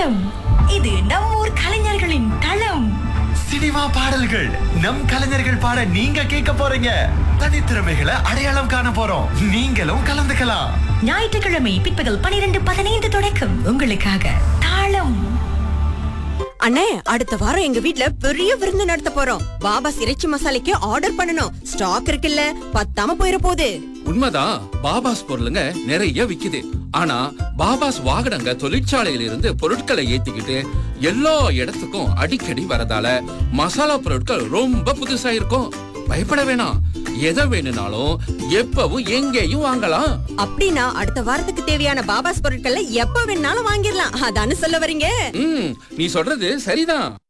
தளம் இது நம் ஊர் கலைஞர்களின் தளம் சினிமா பாடல்கள் நம் கலைஞர்கள் பாட நீங்க கேட்க போறீங்க தனித்திறமைகளை அடையாளம் காண போறோம் நீங்களும் கலந்துக்கலாம் ஞாயிற்றுக்கிழமை பிற்பகல் பனிரெண்டு பதினைந்து தொடக்கம் உங்களுக்காக தாளம் அண்ணே அடுத்த வாரம் எங்க வீட்ல பெரிய விருந்து நடத்த போறோம் பாபா இறைச்சி மசாலைக்கு ஆர்டர் பண்ணனும் ஸ்டாக் இருக்குல்ல பத்தாம போயிர போகுது உண்மைதான் பாபாஸ் பொருளுங்க நிறைய விக்குது ஆனா பாபாஸ் வாகனங்க தொழிற்சாலையில இருந்து பொருட்களை ஏத்திக்கிட்டு எல்லா இடத்துக்கும் அடிக்கடி வரதால மசாலா பொருட்கள் ரொம்ப புதுசா இருக்கும் பயப்பட வேணாம் எதை வேணும்னாலும் எப்பவும் எங்கேயும் வாங்கலாம் அப்படின்னா அடுத்த வாரத்துக்கு தேவையான பாபாஸ் பொருட்களை எப்ப வேணாலும் வாங்கிடலாம் அதானே சொல்ல வரீங்க ம் நீ சொல்றது சரிதான்